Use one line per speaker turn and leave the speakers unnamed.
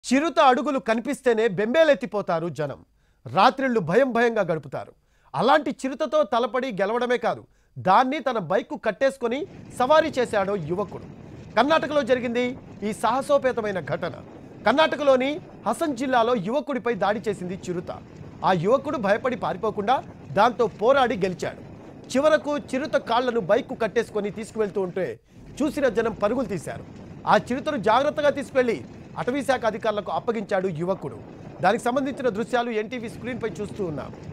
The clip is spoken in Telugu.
చిరుత అడుగులు కనిపిస్తేనే బెంబేలెత్తిపోతారు జనం రాత్రిళ్ళు భయం భయంగా గడుపుతారు అలాంటి చిరుతతో తలపడి గెలవడమే కాదు దాన్ని తన బైక్కు కట్టేసుకొని సవారీ చేశాడో యువకుడు కర్ణాటకలో జరిగింది ఈ సాహసోపేతమైన ఘటన కర్ణాటకలోని హసన్ జిల్లాలో యువకుడిపై దాడి చేసింది చిరుత ఆ యువకుడు భయపడి పారిపోకుండా దాంతో పోరాడి గెలిచాడు చివరకు చిరుత కాళ్లను బైక్కు కట్టేసుకొని తీసుకువెళ్తూ ఉంటే చూసిన జనం పరుగులు తీశారు ఆ చిరుతను జాగ్రత్తగా తీసుకెళ్లి అటవీ శాఖ అధికారులకు అప్పగించాడు యువకుడు దానికి సంబంధించిన దృశ్యాలు ఎన్టీవీ స్క్రీన్పై చూస్తూ ఉన్నాం